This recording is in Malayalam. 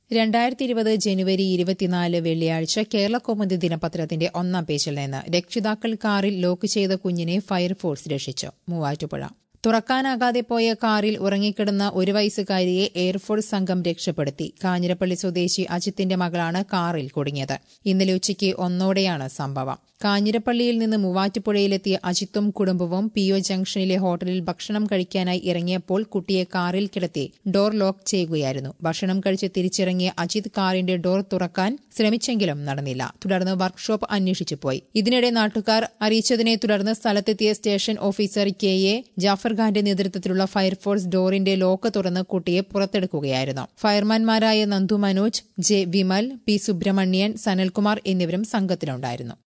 രണ്ടായിരത്തി ഇരുപത് ജനുവരി ഇരുപത്തിനാല് വെള്ളിയാഴ്ച കേരള കൗമുദി ദിനപത്രത്തിന്റെ ഒന്നാം പേജിൽ നിന്ന് രക്ഷിതാക്കൾ കാറിൽ ലോക്ക് ചെയ്ത കുഞ്ഞിനെ ഫയർഫോഴ്സ് രക്ഷിച്ചു മൂവാറ്റുപുഴ തുറക്കാനാകാതെ പോയ കാറിൽ ഉറങ്ങിക്കിടന്ന ഒരു വയസ്സുകാരിയെ എയർഫോഴ്സ് സംഘം രക്ഷപ്പെടുത്തി കാഞ്ഞിരപ്പള്ളി സ്വദേശി അജിത്തിന്റെ മകളാണ് കാറിൽ കുടുങ്ങിയത് ഇന്നലെ ഉച്ചയ്ക്ക് ഒന്നോടെയാണ് സംഭവം കാഞ്ഞിരപ്പള്ളിയിൽ നിന്ന് മൂവാറ്റുപുഴയിലെത്തിയ അജിത്തും കുടുംബവും പി ഒ ജംഗ്ഷനിലെ ഹോട്ടലിൽ ഭക്ഷണം കഴിക്കാനായി ഇറങ്ങിയപ്പോൾ കുട്ടിയെ കാറിൽ കിടത്തി ഡോർ ലോക്ക് ചെയ്യുകയായിരുന്നു ഭക്ഷണം കഴിച്ച് തിരിച്ചിറങ്ങിയ അജിത് കാറിന്റെ ഡോർ തുറക്കാൻ ശ്രമിച്ചെങ്കിലും നടന്നില്ല തുടർന്ന് വർക്ക്ഷോപ്പ് അന്വേഷിച്ചു പോയി ഇതിനിടെ നാട്ടുകാർ അറിയിച്ചതിനെ തുടർന്ന് സ്ഥലത്തെത്തിയ station officer K A Jafar ഖാന്റെ നേതൃത്വത്തിലുള്ള ഫയർഫോഴ്സ് ഡോറിന്റെ ലോക്ക് തുറന്ന് കുട്ടിയെ പുറത്തെടുക്കുകയായിരുന്നു ഫയർമാൻമാരായ നന്ദു മനോജ് ജെ വിമൽ പി സുബ്രഹ്മണ്യൻ സനൽകുമാർ എന്നിവരും സംഘത്തിലുണ്ടായിരുന്നു